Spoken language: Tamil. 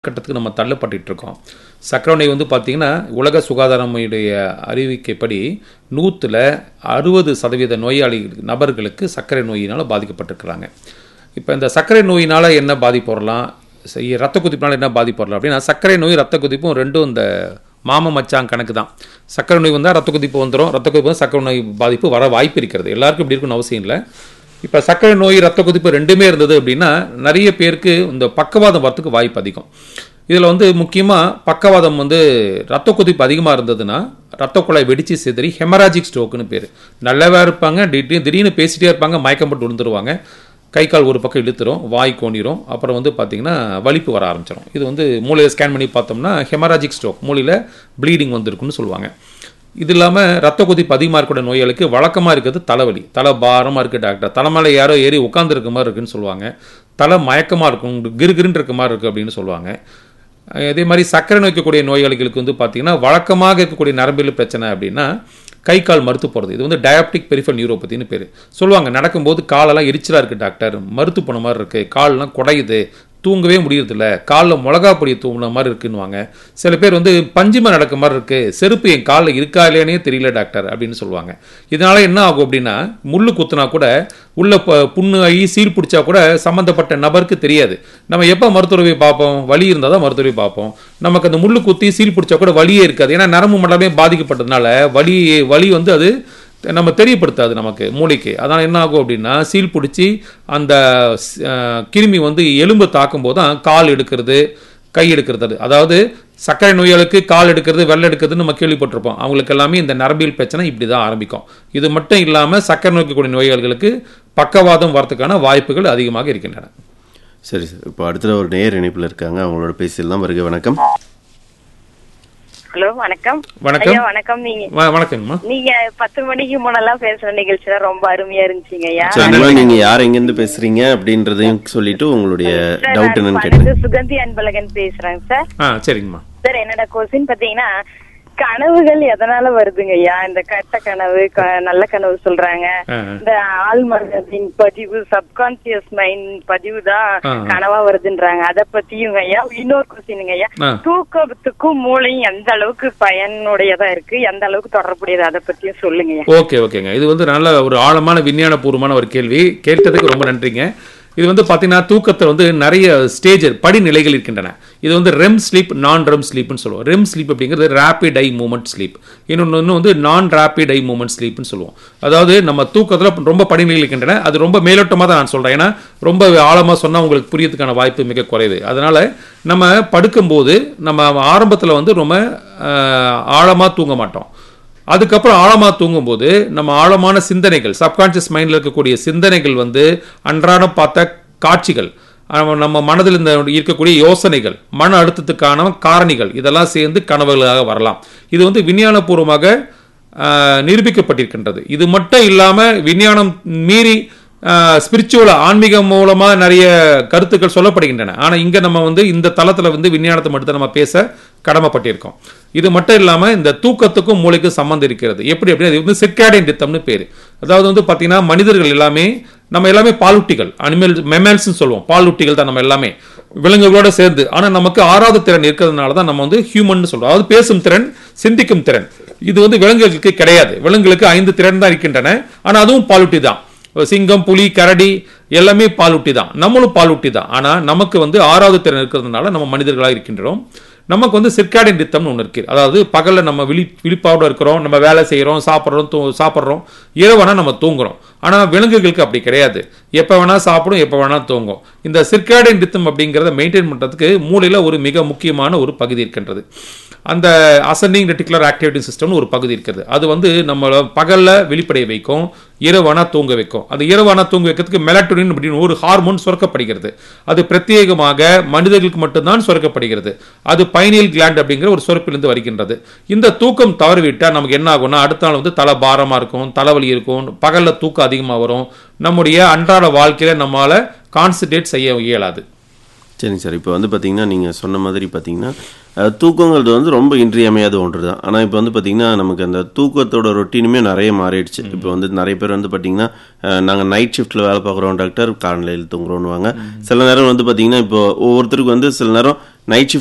கட்டத்துக்கு நம்ம தள்ளப்பட்டுட்டு இருக்கோம் சர்க்கரை நோய் வந்து பார்த்திங்கன்னா உலக சுகாதாரமுடைய அறிவிக்கைப்படி நூற்றில் அறுபது சதவீத நோயாளி நபர்களுக்கு சர்க்கரை நோயினால் பாதிக்கப்பட்டிருக்கிறாங்க இப்போ இந்த சர்க்கரை நோயினால் என்ன பாதிப்பு வரலாம் சரி, ரத்த கொதிப்பினால் என்ன பாதிப்பு வரலாம் அப்படின்னா சர்க்கரை நோய் ரத்த கொதிப்பும் ரெண்டும் இந்த மாம மச்சான் கணக்கு தான் சர்க்கரை நோய் வந்தால் ரத்த கொதிப்பு வந்துடும் ரத்த கொதிப்பு வந்து சர்க்கரை நோய் பாதிப்பு வர வாய்ப்பு இருக்கிறது எல்லாருக்கும் இப்படி இருக்குன்னு அவசியம் இல்லை இப்போ சர்க்கரை நோய் ரத்த கொதிப்பு ரெண்டுமே இருந்தது அப்படின்னா நிறைய பேருக்கு இந்த பக்கவாதம் வரத்துக்கு வாய்ப்பு அதிகம் இதில் வந்து முக்கியமாக பக்கவாதம் வந்து ரத்த கொதிப்பு அதிகமாக இருந்ததுன்னா ரத்த குழாய் வெடிச்சு சிதறி ஹெமராஜிக் ஸ்ட்ரோக்குன்னு பேர் நல்லாவே இருப்பாங்க திடீர்னு திடீர்னு பேசிட்டே இருப்பாங்க மயக்கம் போட்டு விழுந்துருவாங்க கை கால் ஒரு பக்கம் இழுத்துரும் வாய் கோணிரும் அப்புறம் வந்து பார்த்திங்கன்னா வலிப்பு வர ஆரம்பிச்சிடும் இது வந்து மூளையை ஸ்கேன் பண்ணி பார்த்தோம்னா ஹெமராஜிக் ஸ்ட்ரோக் மூளையில் ப்ளீடிங் வந்திருக்குன்னு சொல்லுவாங்க இது இல்லாமல் ரத்த கொதிப்பு அதிகமாக இருக்கக்கூடிய நோயாளிக்கு வழக்கமாக இருக்கிறது தலைவலி தலை பாரமாக இருக்குது டாக்டர் தலை மேலே யாரோ ஏறி உட்காந்துருக்க மாதிரி இருக்குன்னு சொல்லுவாங்க தலை மயக்கமாக இருக்கும் கிருகிருன்னு இருக்க மாதிரி இருக்குது அப்படின்னு சொல்லுவாங்க அஹ் இதே மாதிரி சர்க்கரை நோய்க்கக்கூடிய நோயாளிகளுக்கு வந்து பார்த்திங்கன்னா வழக்கமாக இருக்கக்கூடிய நரம்பியல் பிரச்சனை அப்படின்னா கை கால் மறுத்து போகிறது இது வந்து டயாபெட்டிக் பெரிஃபல் நியூரோபதின்னு பேர் சொல்லுவாங்க நடக்கும்போது காலெல்லாம் எரிச்சலாக இருக்குது டாக்டர் மறுத்து போன மாதிரி இருக்குது கால்லாம் குடையுது தூங்கவே முடியறதில்ல காலில் மிளகா பொடியை தூங்கின மாதிரி இருக்குன்னுவாங்க சில பேர் வந்து பஞ்சுமை நடக்க மாதிரி இருக்குது செருப்பு என் காலில் இருக்கா இல்லையானே தெரியல டாக்டர் அப்படின்னு சொல்லுவாங்க இதனால் என்ன ஆகும் அப்படின்னா முள்ளு குத்துனா கூட உள்ள ப புண்ணு ஆகி சீல் பிடிச்சா கூட சம்மந்தப்பட்ட நபருக்கு தெரியாது நம்ம எப்போ மருத்துவரை பார்ப்போம் வலி இருந்தால் தான் மருத்துவரை பார்ப்போம் நமக்கு அந்த முள்ளு குத்தி சீல் பிடிச்சா கூட வலியே இருக்காது ஏன்னா நரம்பு மண்டலமே பாதிக்கப்பட்டதுனால வலி வலி வந்து அது நம்ம தெரியப்படுத்தாது நமக்கு மூளைக்கு அதனால் என்ன ஆகும் அப்படின்னா சீல் பிடிச்சி அந்த அஹ், கிருமி வந்து எலும்பை தாக்கும் போது தான் கால் எடுக்கிறது கை எடுக்கிறது அதாவது சர்க்கரை நோயாளுக்கு கால் எடுக்கிறது வெள்ளை எடுக்கிறதுன்னு நம்ம கேள்விப்பட்டிருப்போம் அவங்களுக்கு எல்லாமே இந்த நரம்பியல் பிரச்சனை இப்படி தான் ஆரம்பிக்கும் இது மட்டும் இல்லாமல் சர்க்கரை நோய்க்கக்கூடிய நோயாளிகளுக்கு பக்கவாதம் வரதுக்கான வாய்ப்புகள் அதிகமாக இருக்கின்றன சரி சார் இப்போ அடுத்த ஒரு நேர் இணைப்பில் இருக்காங்க அவங்களோட பேசிடலாம் வருக வணக்கம் ஹலோ வணக்கம் வணக்கம். ஐயா வணக்கம் நீங்க வ- வணக்கங்கம்மா நீங்க பத்து மணிக்கு முன்னெல்லாம் பேசுற நிகழ்ச்சி ரொம்ப அருமையா இருந்துச்சுங்க ஐயா சரி அதனால நீங்க யார் எங்கேருந்து பேசுறீங்க அப்படின்றதையும் சொல்லிட்டு உங்களுடைய சார், டவுட் நான் என்னன்னு பன்னெண்டு கேட்டேன் சுகந்தி அன்பழகன் பேசுறேங்க சார் ஆ சரிங்கம்மா சார் என்னோட கொஸ்டின் பாத்தீங்கன்னா கனவுகள் எதனால வருதுங்க ஐயா இந்த கட்ட கனவு க- நல்ல கனவு சொல்றாங்க ஆ, இந்த ஆழ்மனதின் பதிவு சப்கான்சியஸ் மைண்ட் பதிவு தான் ஆ. கனவா வருதுன்றாங்க அத பத்தியும் ஐயா இன்னொரு கொஸ்டினுங்க ஐயா ஆ. தூக்கத்துக்கும் மூளையும் எந்த அளவுக்கு பயனுடையதா இருக்கு எந்த அளவுக்கு தொடர்புடையது அதை பத்தியும் சொல்லுங்க ஐயா ஓகே ஓகேங்க இது வந்து நல்ல ஒரு ஆழமான விஞ்ஞானபூர்வமான ஒரு கேள்வி கேட்டதுக்கு ரொம்ப நன்றிங்க இது வந்து பார்த்தீங்கன்னா தூக்கத்தில் வந்து நிறைய ஸ்டேஜ் படிநிலைகள் இருக்கின்றன இது வந்து ரெம் ஸ்லீப் நான் ரெம் ஸ்லீப்னு சொல்லுவோம் ரெம் ஸ்லீப் அப்படிங்கிறது ரேபிட் ஐ மூமெண்ட் ஸ்லீப் இன்னொன்று ஒன்று வந்து நான் ரேபிட் ஐ மூமெண்ட் ஸ்லீப்னு சொல்லுவோம் அதாவது நம்ம தூக்கத்தில் ரொம்ப படிநிலைகள் இருக்கின்றன அது ரொம்ப மேலோட்டமாக தான் நான் சொல்கிறேன் ஏன்னா ரொம்ப ஆழமாக சொன்னால் உங்களுக்கு புரியறதுக்கான வாய்ப்பு மிக குறைவு அதனால் நம்ம படுக்கும்போது நம்ம ஆரம்பத்தில் வந்து ரொம்ப ஆழமாக தூங்க மாட்டோம் அதுக்கப்புறம் ஆழமாக தூங்கும்போது நம்ம ஆழமான சிந்தனைகள் சப்கான்ஷியஸ் மைண்டில் இருக்கக்கூடிய சிந்தனைகள் வந்து அன்றாடம் பார்த்த காட்சிகள் அஹ் நம்ம மனதில் இந்த இருக்கக்கூடிய யோசனைகள் மன அழுத்தத்துக்கான காரணிகள் இதெல்லாம் சேர்ந்து கனவுகளாக வரலாம் இது வந்து விஞ்ஞானபூர்வமாக அஹ், நிரூபிக்கப்பட்டிருக்கின்றது இது மட்டும் இல்லாமல் விஞ்ஞானம் மீறி ஸ்பிரிச்சுவல் ஆன்மீகம் மூலமாக நிறைய கருத்துக்கள் சொல்லப்படுகின்றன ஆனால் இங்கே நம்ம வந்து இந்த தளத்தில் வந்து விஞ்ஞானத்தை மட்டும் நம்ம பேச கடமைப்பட்டிருக்கோம் இது மட்டும் இல்லாமல் இந்த தூக்கத்துக்கும் மூளைக்கும் சம்மந்தம் இருக்கிறது எப்படி அப்படின்னா இது வந்து சிர்காடியன் ரித்தம்னு பேர் அதாவது வந்து பார்த்தீங்கன்னா மனிதர்கள் எல்லாமே நம்ம எல்லாமே பாலூட்டிகள் அனிமல் மெமல்ஸ்னு சொல்லுவோம் பாலூட்டிகள் தான் நம்ம எல்லாமே விலங்குகளோட சேர்ந்து ஆனால் நமக்கு ஆறாவது திறன் இருக்கிறதுனால தான் நம்ம வந்து ஹியூமன் சொல்றோம் அதாவது பேசும் திறன் சிந்திக்கும் திறன் இது வந்து விலங்குகளுக்கு கிடையாது விலங்குகளுக்கு ஐந்து திறன் தான் இருக்கின்றன ஆனால் அதுவும் பாலூட்டி தான் சிங்கம் புலி கரடி எல்லாமே பாலூட்டி தான் நம்மளும் பாலூட்டி தான் ஆனால் நமக்கு வந்து ஆறாவது திறன் இருக்கிறதுனால நம்ம மனிதர்களாக இருக்கின்றோம் நமக்கு வந்து சிற்காடின் ரித்தம்னு ஒன்று இருக்குது அதாவது பகலில் நம்ம விழி விழிப்பாவோட இருக்கிறோம் நம்ம வேலை செய்கிறோம் சாப்பிட்றோம் தூ சாப்பிட்றோம் இரவானா நம்ம தூங்குறோம் ஆனால் விலங்குகளுக்கு அப்படி கிடையாது எப்போ வேணால் சாப்பிடும் எப்போ வேணால் தூங்கும் இந்த சிற்காடின் ரித்தம் அப்படிங்கிறத மெயின்டைன் பண்ணுறதுக்கு மூளையில் ஒரு மிக முக்கியமான ஒரு பகுதி இருக்கின்றது அந்த அசெண்டிங் ரெட்டிகுலர் ஆக்டிவிட்டி சிஸ்டம்னு ஒரு பகுதி இருக்கிறது அது வந்து நம்ம பகலில் வெளிப்படைய வைக்கும் இரவானா தூங்க வைக்கும் அந்த இரவானா தூங்க வைக்கிறதுக்கு மெலட்டோனின் அப்படின்னு ஒரு ஹார்மோன் சுரக்கப்படுகிறது அது பிரத்யேகமாக மனிதர்களுக்கு மட்டும்தான் சுரக்கப்படுகிறது அது பைனியல் கிளாண்ட் அப்படிங்கிற ஒரு சுரப்பிலிருந்து வருகின்றது இந்த தூக்கம் தவறிவிட்டால் நமக்கு என்ன ஆகும்னா அடுத்த நாள் வந்து தலை பாரமாக இருக்கும் தலைவலி இருக்கும் பகலில் தூக்கம் அதிகமாக வரும் நம்முடைய அன்றாட வாழ்க்கையில் நம்மளால் கான்சன்ட்ரேட் செய்ய இயலாது சரிங்க சார் இப்போ வந்து பார்த்தீங்கன்னா நீங்கள் சொன்ன மாதிரி பார்த்தீங்கன்னா அஹ், தூக்கங்கிறது வந்து ரொம்ப இன்றியமையாத ஒன்று தான் ஆனால் இப்போ வந்து பார்த்தீங்கன்னா நமக்கு அந்த தூக்கத்தோட ரொட்டீனுமே நிறைய மாறிடுச்சு இப்போ வந்து நிறைய பேர் வந்து பார்த்தீங்கன்னா நாங்கள் நைட் ஷிஃப்ட்டில் வேலை பார்க்குறோம் டாக்டர் காலையில் தூங்குறோன்னுவாங்க சில நேரம் வந்து பார்த்தீங்கன்னா இப்போ ஒவ்வொருத்தருக்கு வந்து சில நேரம் நைட் ஷிஃப்ட்